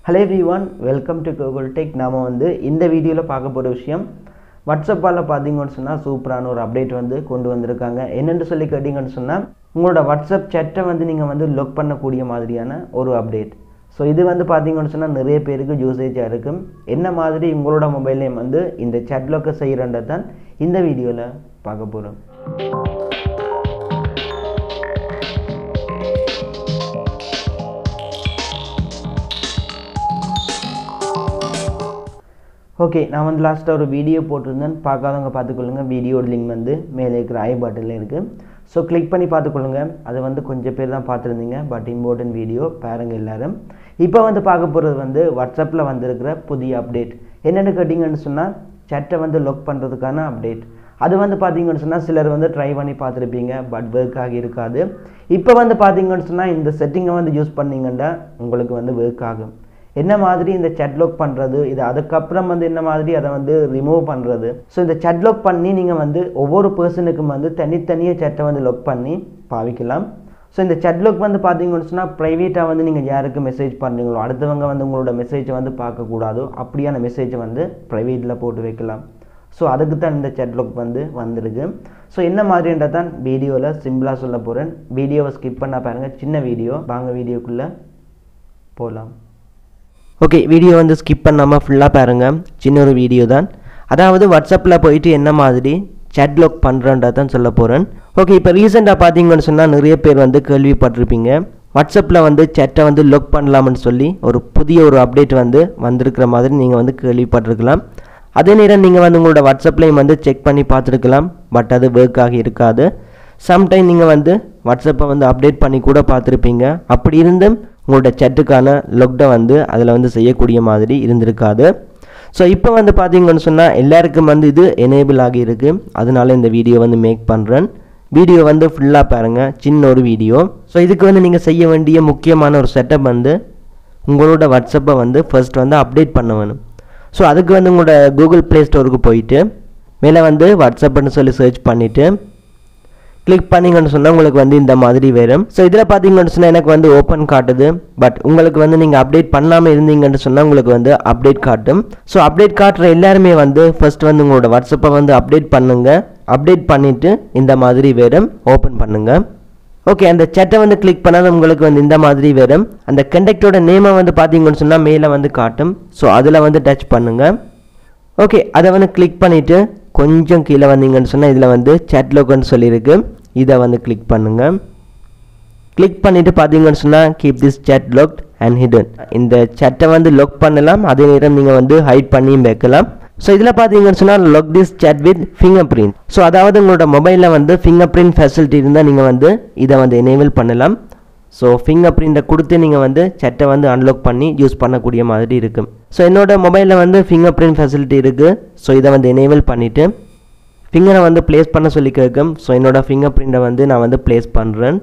hello everyone welcome to Google tech நாம் வந்து இந்த வீடியோவில் பார்க்க போகிற விஷயம் வாட்ஸ்அப்பால் பார்த்தீங்கன்னு சொன்னால் சூப்பரான ஒரு அப்டேட் வந்து கொண்டு வந்திருக்காங்க என்னென்னு சொல்லி கேட்டிங்கன்னு சொன்னால் உங்களோட வாட்ஸ்அப் சேட்டை வந்து நீங்கள் வந்து லொக் பண்ணக்கூடிய மாதிரியான ஒரு அப்டேட் ஸோ இது வந்து பார்த்தீங்கன்னு சொன்னால் நிறைய பேருக்கு யூசேஜாக இருக்கும் என்ன மாதிரி உங்களோட மொபைல் நேம் வந்து இந்த சேட் லொக்கை செய்கிறன்றது தான் இந்த வீடியோவில் பார்க்க போகிறோம் ஓகே நான் வந்து லாஸ்ட்டாக ஒரு வீடியோ போட்டிருந்தேன் பார்க்காதவங்க பார்த்துக்கொள்ளுங்க வீடியோட லிங்க் வந்து மேலே இருக்கிற ஐ பட்டனில் இருக்குது ஸோ கிளிக் பண்ணி பார்த்துக்கொள்ளுங்க அது வந்து கொஞ்சம் பேர் தான் பார்த்துருந்தீங்க பட் இம்பார்ட்டன்ட் வீடியோ பாருங்கள் எல்லாரும் இப்போ வந்து பார்க்க போகிறது வந்து வாட்ஸ்அப்பில் வந்திருக்கிற புதிய அப்டேட் என்னென்னு கேட்டிங்கன்னு சொன்னால் சேட்டை வந்து லொக் பண்ணுறதுக்கான அப்டேட் அது வந்து பார்த்தீங்கன்னு சொன்னால் சிலர் வந்து ட்ரை பண்ணி பார்த்துருப்பீங்க பட் ஒர்க் ஆகி இருக்காது இப்போ வந்து பார்த்தீங்கன்னு சொன்னால் இந்த செட்டிங்கை வந்து யூஸ் பண்ணிங்கன்னா உங்களுக்கு வந்து ஒர்க் ஆகும் என்ன மாதிரி இந்த சட்லாக் பண்ணுறது இது அதுக்கப்புறம் வந்து என்ன மாதிரி அதை வந்து ரிமூவ் பண்ணுறது ஸோ இந்த சட்லாக் பண்ணி நீங்கள் வந்து ஒவ்வொரு பர்சனுக்கும் வந்து தனித்தனியாக சட்டை வந்து லொக் பண்ணி பாவிக்கலாம் ஸோ இந்த சட்லாக் வந்து பார்த்தீங்கன்னு சொன்னால் ப்ரைவேட்டாக வந்து நீங்கள் யாருக்கு மெசேஜ் பண்ணுறீங்களோ அடுத்தவங்க வந்து உங்களோட மெசேஜை வந்து பார்க்கக்கூடாதோ அப்படியான மெசேஜை வந்து ப்ரைவேட்டில் போட்டு வைக்கலாம் ஸோ அதுக்கு தான் இந்த சட்லாக் வந்து வந்திருக்கு ஸோ என்ன மாதிரின்றது தான் வீடியோவில் சிம்பிளாக சொல்ல போகிறேன் வீடியோவை ஸ்கிப் பண்ண பாருங்கள் சின்ன வீடியோ வாங்க வீடியோக்குள்ளே போகலாம் ஓகே வீடியோ வந்து ஸ்கிப் பண்ணாமல் ஃபுல்லாக பாருங்கள் சின்ன ஒரு வீடியோ தான் அதாவது வாட்ஸ்அப்பில் போயிட்டு என்ன மாதிரி chat lock பண்ணுறன்றதான் தான் சொல்ல போகிறேன் ஓகே இப்போ ரீசெண்டாக பார்த்தீங்கன்னு சொன்னால் நிறைய பேர் வந்து கேள்விப்பட்டிருப்பீங்க வாட்ஸ்அப்பில் வந்து சேட்டை வந்து லொக் பண்ணலாம்னு சொல்லி ஒரு புதிய ஒரு அப்டேட் வந்து வந்திருக்கிற மாதிரி நீங்கள் வந்து கேள்விப்பட்டிருக்கலாம் அதே நேரம் நீங்கள் வந்து உங்களோட வாட்ஸ்அப்லேயும் வந்து செக் பண்ணி பார்த்துருக்கலாம் பட் அது ஒர்க் ஆகி இருக்காது சம்டைம் நீங்கள் வந்து வாட்ஸ்அப்பை வந்து அப்டேட் பண்ணி கூட பார்த்துருப்பீங்க அப்படி இருந்தும் உங்களோட சட்டுக்கான லொக்டை வந்து அதில் வந்து செய்யக்கூடிய மாதிரி இருந்திருக்காது ஸோ இப்போ வந்து பார்த்தீங்கன்னு சொன்னால் எல்லாருக்கும் வந்து இது எனேபிள் ஆகியிருக்கு அதனால இந்த வீடியோ வந்து மேக் பண்ணுறேன் வீடியோ வந்து ஃபுல்லாக பாருங்கள் சின்ன ஒரு வீடியோ ஸோ இதுக்கு வந்து நீங்கள் செய்ய வேண்டிய முக்கியமான ஒரு செட்டப் வந்து உங்களோட வாட்ஸ்அப்பை வந்து ஃபர்ஸ்ட் வந்து அப்டேட் பண்ண வேணும் ஸோ அதுக்கு வந்து உங்களோட கூகுள் ப்ளே ஸ்டோருக்கு போயிட்டு மேலே வந்து வாட்ஸ்அப்னு சொல்லி சர்ச் பண்ணிவிட்டு கிளிக் பண்ணிங்கன்னு சொன்னால் உங்களுக்கு வந்து இந்த மாதிரி வரும் ஸோ இதில் பார்த்தீங்கன்னு சொன்னால் எனக்கு வந்து ஓப்பன் காட்டுது பட் உங்களுக்கு வந்து நீங்கள் அப்டேட் பண்ணாமல் இருந்தீங்கன்னு சொன்னால் உங்களுக்கு வந்து அப்டேட் காட்டும் ஸோ அப்டேட் காட்டுற எல்லாருமே வந்து ஃபர்ஸ்ட் வந்து உங்களோட வாட்ஸ்அப்பை வந்து அப்டேட் பண்ணுங்க அப்டேட் பண்ணிவிட்டு இந்த மாதிரி வரும் ஓப்பன் பண்ணுங்க ஓகே அந்த சேட்டை வந்து கிளிக் பண்ணாத உங்களுக்கு வந்து இந்த மாதிரி வரும் அந்த கண்டக்டோட நேமை வந்து பார்த்தீங்கன்னு சொன்னால் மேலே வந்து காட்டும் ஸோ அதில் வந்து டச் பண்ணுங்கள் ஓகே அதை வந்து கிளிக் பண்ணிவிட்டு கொஞ்சம் கீழே வந்தீங்கன்னு சொன்னால் இதில் வந்து சேட் லோக்கன்னு சொல்லியிருக்கு இதை வந்து கிளிக் பண்ணுங்கள் கிளிக் பண்ணிவிட்டு பார்த்தீங்கன்னு சொன்னால் keep this chat locked and hidden இந்த சேட்டை வந்து லாக் பண்ணலாம் அதே நேரம் நீங்கள் வந்து ஹைட் பண்ணியும் வைக்கலாம் ஸோ இதில் பார்த்தீங்கன்னு சொன்னால் lock this chat with fingerprint so அதாவது உங்களோட மொபைலில் வந்து ஃபிங்கர் பிரிண்ட் ஃபெசிலிட்டி இருந்தால் நீங்கள் வந்து இதை வந்து எனேபிள் பண்ணலாம் ஸோ ஃபிங்கர் பிரிண்ட்டை கொடுத்து நீங்கள் வந்து சட்டை வந்து அன்லாக் பண்ணி யூஸ் பண்ணக்கூடிய மாதிரி இருக்கும் ஸோ என்னோட மொபைலில் வந்து ஃபிங்கர் பிரிண்ட் ஃபெசிலிட்டி இருக்குது ஸோ இதை வந்து எனேபிள் பண்ணிவிட்டு ஃபிங்கரை வந்து ப்ளேஸ் பண்ண சொல்லி கேட்கும் ஸோ என்னோட ஃபிங்கர் பிரிண்ட்டை வந்து நான் வந்து ப்ளேஸ் பண்ணுறேன்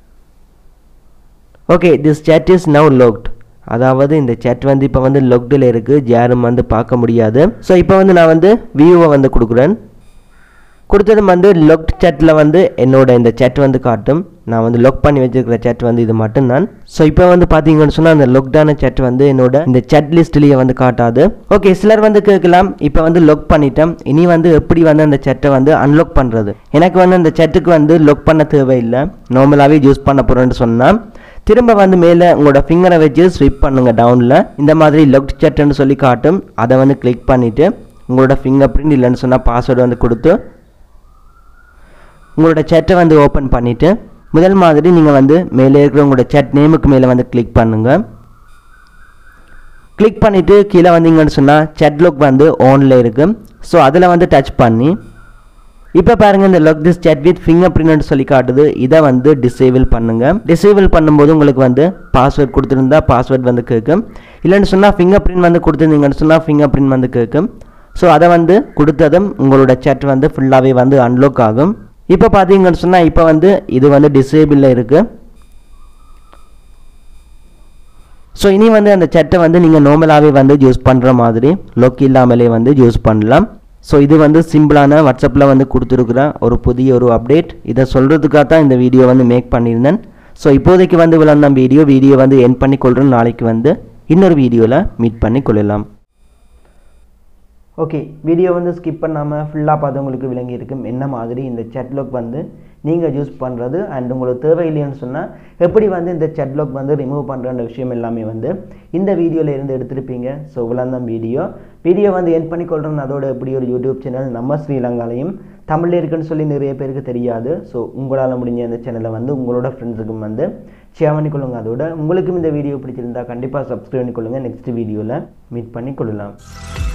okay this chat is now locked அதாவது இந்த chat வந்து இப்போ வந்து லொக்டில் இருக்குது யாரும் வந்து பார்க்க முடியாது ஸோ இப்போ வந்து நான் வந்து வியூவை வந்து கொடுக்குறேன் கொடுத்ததும் வந்து லொக்ட் சேட்டில் வந்து என்னோட இந்த chat வந்து காட்டும் நான் வந்து லொக் பண்ணி வச்சிருக்கிற chat வந்து இது மட்டும்தான் ஸோ இப்போ வந்து பார்த்தீங்கன்னு சொன்னால் அந்த லொக்டான chat வந்து என்னோட இந்த chat லிஸ்ட்லேயே வந்து காட்டாது ஓகே சிலர் வந்து கேட்கலாம் இப்போ வந்து லொக் பண்ணிட்டேன் இனி வந்து எப்படி வந்து அந்த சேட்டை வந்து அன்லாக் பண்ணுறது எனக்கு வந்து அந்த சேட்டுக்கு வந்து லொக் பண்ண தேவையில்லை நார்மலாகவே யூஸ் பண்ண போகிறேன்னு சொன்னால் திரும்ப வந்து மேலே உங்களோட ஃபிங்கரை வச்சு ஸ்விப் பண்ணுங்கள் டவுனில் இந்த மாதிரி லொக்ட் சேட்டுன்னு சொல்லி காட்டும் அதை வந்து கிளிக் பண்ணிவிட்டு உங்களோட ஃபிங்கர் பிரிண்ட் இல்லைன்னு சொன்னால் பாஸ்வேர்டு வந்து கொடுத்து உங்களோட சேட்டை வந்து ஓப்பன் பண்ணிவிட்டு முதல் மாதிரி நீங்கள் வந்து மேலே இருக்கிற உங்களோட சேட் நேமுக்கு மேலே வந்து கிளிக் பண்ணுங்கள் கிளிக் பண்ணிவிட்டு கீழே வந்தீங்கன்னு சொன்னால் chat lock வந்து ஆனில் இருக்குது ஸோ அதில் வந்து டச் பண்ணி இப்போ பாருங்கள் இந்த lock this chat with fingerprint சொல்லி காட்டுது இதை வந்து டிசேபிள் பண்ணுங்கள் டிசேபிள் பண்ணும்போது உங்களுக்கு வந்து பாஸ்வேர்ட் கொடுத்துருந்தா பாஸ்வேர்ட் வந்து கேட்கும் இல்லைன்னு சொன்னால் ஃபிங்கர் பிரிண்ட் வந்து கொடுத்துருந்தீங்கன்னு சொன்னால் ஃபிங்கர் பிரிண்ட் வந்து கேட்கும் ஸோ அதை வந்து கொடுத்ததும் உங்களோட chat வந்து ஃபுல்லாகவே வந்து அன்லாக் ஆகும் இப்போ பார்த்தீங்கன்னு சொன்னால் இப்போ வந்து இது வந்து டிசேபிளில் இருக்குது ஸோ இனி வந்து அந்த சட்டை வந்து நீங்கள் நார்மலாகவே வந்து யூஸ் பண்ணுற மாதிரி லொக் இல்லாமலே வந்து யூஸ் பண்ணலாம் ஸோ இது வந்து சிம்பிளான வாட்ஸ்அப்பில் வந்து கொடுத்துருக்குற ஒரு புதிய ஒரு அப்டேட் இதை சொல்கிறதுக்காக தான் இந்த வீடியோ வந்து மேக் பண்ணியிருந்தேன் ஸோ இப்போதைக்கு வந்து விளந்தம் வீடியோ வீடியோ வந்து என் பண்ணி கொள்கிறேன் நாளைக்கு வந்து இன்னொரு வீடியோவில் மீட் பண்ணி கொள்ளலாம் ஓகே வீடியோ வந்து ஸ்கிப் பண்ணாமல் ஃபுல்லாக பார்த்தவங்களுக்கு விளங்கி இருக்கும் என்ன மாதிரி இந்த chatlock வந்து நீங்கள் யூஸ் பண்ணுறது அண்ட் உங்களுக்கு தேவையில்லைன்னு சொன்னால் எப்படி வந்து இந்த chatlock வந்து ரிமூவ் பண்ணுறன்ற விஷயம் எல்லாமே வந்து இந்த வீடியோவில் இருந்து எடுத்திருப்பீங்க ஸோ இவ்வளோ தான் வீடியோ வீடியோ வந்து என் பண்ணி கொள்கிறேன் அதோட எப்படி ஒரு யூடியூப் சேனல் நம்ம ஸ்ரீலங்காலையும் தமிழில் இருக்குன்னு சொல்லி நிறைய பேருக்கு தெரியாது ஸோ உங்களால் முடிஞ்ச இந்த சேனலை வந்து உங்களோட ஃப்ரெண்ட்ஸுக்கும் வந்து ஷேர் பண்ணிக்கொள்ளுங்க அதோட உங்களுக்கும் இந்த வீடியோ பிடிச்சிருந்தா கண்டிப்பாக சப்ஸ்கிரைப் பண்ணிக்கொள்ளுங்க நெக்ஸ்ட் வீடியோவில் மீட் பண்ணி கொள்ளலாம்